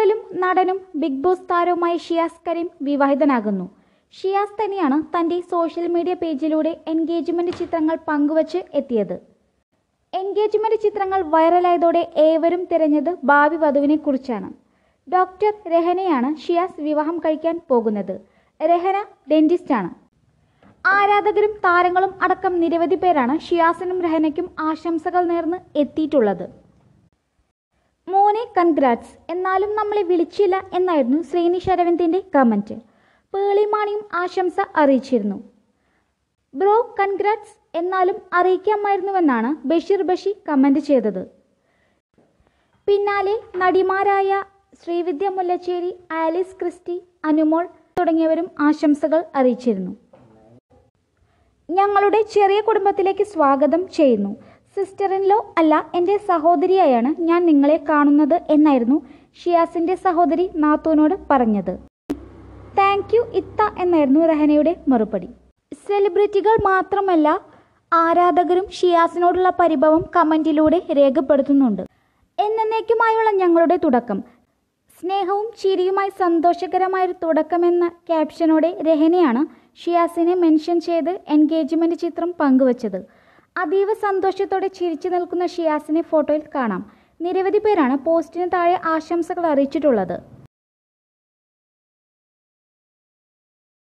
മോഡലും നടനും big boss താരവുമായ ഷിയാസ് കരീം വിവാഹിതനാകുന്നു ഷിയാസ് തന്നെയാണ് തൻ്റെ സോഷ്യൽ മീഡിയ പേജിലൂടെ എൻഗേജ്മെന്റ് ചിത്രങ്ങൾ പങ്കുവച്ച് എത്തിയത് എൻഗേജ്മെന്റ് ചിത്രങ്ങൾ വൈറലായതോടെ ഏവരും തിരഞ്ഞത് ഭാവി വധുവിനെ കുറിച്ചാണ് ഡോക്ടർ രഹനയാണ് ഷിയാസ് വിവാഹം കഴിക്കാൻ പോകുന്നത് രഹന ഡെന്റിസ്റ്റാണ് ആരാധകരും താരങ്ങളും അടക്കം നിരവധി പേരാണ് ഷിയാസിനും രഹനയ്ക്കും ആശംസകൾ നേർന്ന് എത്തിയിട്ടുള്ളത് മോനെ കൺഗ്രാറ്റ്സ് എന്നാലും നമ്മളെ വിളിച്ചില്ല എന്നായിരുന്നു ശ്രീനിഷ് അരവിന്ദിന്റെ കമന്റ് പേളിമാണിയും ആശംസ അറിയിച്ചിരുന്നു ബ്രോ കൺഗ്രാറ്റ്സ് എന്നാലും അറിയിക്കാമായിരുന്നുവെന്നാണ് ബഷീർ ബഷി കമന്റ് ചെയ്തത് പിന്നാലെ നടിമാരായ ശ്രീവിദ്യ മുല്ലച്ചേരി ആലിസ് ക്രിസ്റ്റി അനുമോൾ തുടങ്ങിയവരും ആശംസകൾ അറിയിച്ചിരുന്നു ഞങ്ങളുടെ ചെറിയ കുടുംബത്തിലേക്ക് സ്വാഗതം ചെയ്യുന്നു സിസ്റ്റർ ഇൻ ലോ അല്ല എൻ്റെ സഹോദരിയായാണ് ഞാൻ നിങ്ങളെ കാണുന്നത് എന്നായിരുന്നു ഷിയാസിൻ്റെ സഹോദരി നാത്തൂനോട് പറഞ്ഞത് താങ്ക് യു ഇത്ത എന്നായിരുന്നു റഹനയുടെ മറുപടി സെലിബ്രിറ്റികൾ മാത്രമല്ല ആരാധകരും ഷിയാസിനോടുള്ള പരിഭവം കമൻറ്റിലൂടെ രേഖപ്പെടുത്തുന്നുണ്ട് എന്നേക്കുമായുള്ള ഞങ്ങളുടെ തുടക്കം സ്നേഹവും ചിരിയുമായി സന്തോഷകരമായൊരു തുടക്കമെന്ന ക്യാപ്ഷനോടെ രഹനയാണ് ഷിയാസിനെ മെൻഷൻ ചെയ്ത് എൻഗേജ്മെന്റ് ചിത്രം പങ്കുവച്ചത് അതീവ സന്തോഷത്തോടെ ചിരിച്ചു നിൽക്കുന്ന ഷിയാസിനെ ഫോട്ടോയിൽ കാണാം നിരവധി പേരാണ് പോസ്റ്റിന് താഴെ ആശംസകൾ അറിയിച്ചിട്ടുള്ളത്